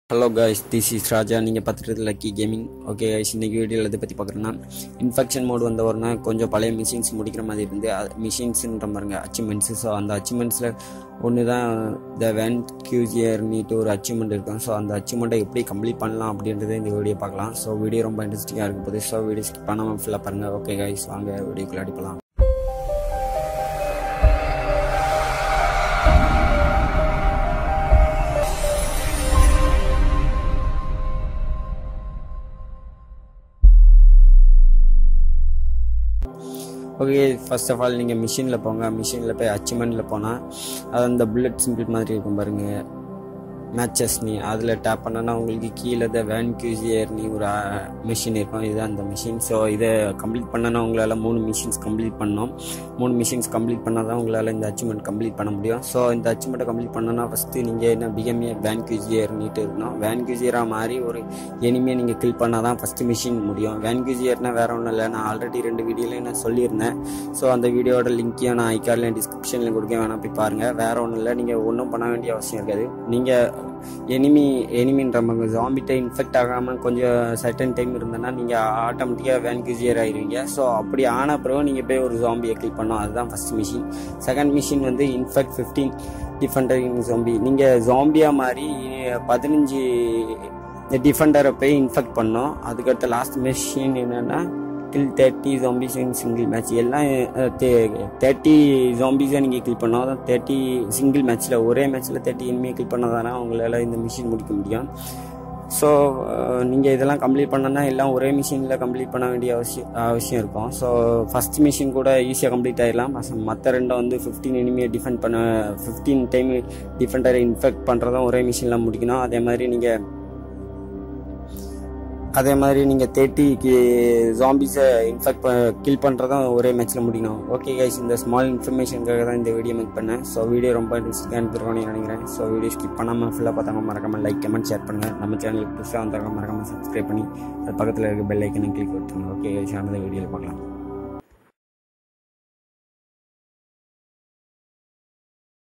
hello guys this is Raja நீங்கள் பார்த்துட்டு lucky gaming okay guys இன்றைக்கி வீடியோவில் இதை பற்றி பார்க்குறேன்னா இன்ஃபெக்ஷன் மோடு வந்த உடனே கொஞ்சம் பழைய மிஷின்ஸ் முடிக்கிற மாதிரி இருந்து மிஷின்ஸுன்ற பாருங்க அச்சீவ்மெண்ட்ஸு ஸோ அந்த அச்சீவ்மெண்ட்ஸில் ஒன்று தான் த வேன் கியூஜியர் நீட்டு ஒரு அச்சீவ்மெண்ட் இருக்கும் ஸோ அந்த அச்சீவ்மெண்ட்டை எப்படி கம்ப்ளீட் பண்ணலாம் அப்படின்றத இந்த வீடியோ பார்க்கலாம் ஸோ வீடியோ ரொம்ப இன்ட்ரெஸ்டிங்காக இருக்கும் போது ஸோ வீடியோ ஸ்கிப் பண்ணாமல் ஃபுல்லாக பாருங்கள் ஓகே கைஸ் வாங்க வீடியோக்குள்ள அடிப்பலாம் ஓகே ஃபர்ஸ்ட் ஆஃப் ஆல் நீங்கள் மிஷினில் போங்க மிஷினில் போய் அச்சீவ்மெண்ட்டில் போனால் அது அந்த புல்லட் சிம்பிள் மாதிரி இருக்கும் பாருங்கள் மேட்சஸ் நீ அதில் டேப் பண்ணனா உங்களுக்கு கீழே த வேன் கியூசியர் நீ ஒரு மிஷின் இருக்கும் இதுதான் அந்த மிஷின் ஸோ இதை கம்ப்ளீட் பண்ணனா உங்களால் மூணு மிஷின்ஸ் கம்ப்ளீட் பண்ணணும் மூணு மிஷின்ஸ் கம்ப்ளீட் பண்ணால் தான் உங்களால் இந்த அச்சீவ்மெண்ட் கம்ப்ளீட் பண்ண முடியும் ஸோ இந்த அச்சீவ்மெண்ட்டை கம்ப்ளீட் பண்ணனா ஃபஸ்ட்டு நீங்கள் என்ன பிகமிய வேன் கியூசியர் நீட்டு இருக்கணும் வேன் கியூசியராக மாதிரி ஒரு எனிமையை நீங்கள் கில் பண்ணால் தான் ஃபஸ்ட்டு மிஷின் முடியும் வேன் கியூசியர்னால் வேறு ஒன்றும் இல்லை நான் ஆல்ரெடி ரெண்டு வீடியோலையும் நான் சொல்லியிருந்தேன் ஸோ அந்த வீடியோட லிங்க்கையும் நான் ஐக்கார்லையும் டிஸ்கிரிப்ஷனில் கொடுக்க வேணாம் போய் பாருங்கள் வேறு ஒன்றும் இல்லை நீங்கள் ஒன்றும் பண்ண வேண்டிய அவசியம் இருக்காது நீங்கள் எனிமி எனிமின்றவங்க ஜாம்பிட்ட இன்ஃபெக்ட் ஆகாமல் கொஞ்சம் சர்டன் டைம் இருந்தேன்னா நீங்கள் ஆட்டோமேட்டிக்காக வேன்கியூசியர் ஆயிருவீங்க ஸோ அப்படி ஆன பிறகு நீங்கள் போய் ஒரு ஜாம்பியை கிளிக் பண்ணோம் அதுதான் ஃபஸ்ட் மிஷின் செகண்ட் மிஷின் வந்து இன்ஃபெக்ட் ஃபிஃப்டீன் டிஃபெண்டரிங் ஜாம்பி நீங்கள் ஜாம்பியாக மாதிரி பதினஞ்சு டிஃபெண்டரை போய் இன்ஃபெக்ட் பண்ணோம் அதுக்கடுத்த லாஸ்ட் மிஷின் என்னென்னா kill thirty zombies in single match எல்லாம் தேர்ட்டி ஜாம்பிஸை நீங்கள் கில் பண்ணோம் அதான் தேர்ட்டி சிங்கிள் மேட்ச்சில் ஒரே மேட்ச்சில் தேர்ட்டி இனிமே கில் பண்ணால் தானே உங்களால் இந்த மிஷின் முடிக்க முடியும் ஸோ நீங்கள் இதெல்லாம் கம்ப்ளீட் பண்ணனா எல்லாம் ஒரே மிஷினில் கம்ப்ளீட் பண்ண வேண்டிய அவசியம் அவசியம் இருக்கும் ஸோ ஃபஸ்ட் மிஷின் கூட ஈஸியாக கம்ப்ளீட் ஆகிடலாம் மற்ற ரெண்டும் வந்து ஃபிஃப்டீன் எனிமியை டிஃபெண்ட் பண்ண ஃபிஃப்டீன் டைம் டிஃபெண்டரை இன்ஃபெக்ட் பண்ணுறதும் ஒரே மிஷினில் முடிக்கணும் அதே மாதிரி நீங்கள் அதே மாதிரி நீங்கள் தேர்ட்டிக்கு ஜாம்பிஸை இன்ஃபெக்ட் கில் பண்ணுறதும் ஒரே மேட்ச்சில் முடிக்கணும் ஓகே கைஸ் இந்த ஸ்மால் இன்ஃபர்மேஷனுக்காக தான் இந்த வீடியோ மேக் பண்ணேன் ஸோ வீடியோ ரொம்ப இன்ட்ரெஸ்டிங்காக இருந்திருக்கோம்னு நினைக்கிறேன் ஸோ வீடியோ ஸ்கிப் பண்ணாமல் ஃபுல்லாக பார்த்தாங்க மறக்காமல் லைக் கமெண்ட் ஷேர் பண்ணுங்கள் நம்ம சேனலுக்கு புதுசாக வந்தாங்க மறக்காமல் சப்ஸ்கிரைப் பண்ணி அது பக்கத்தில் இருக்க பெல் ஐக்கனை கிளிக் கொடுத்துருங்க ஓகே கைஸ் அந்த வீடியோவில் பார்க்கலாம்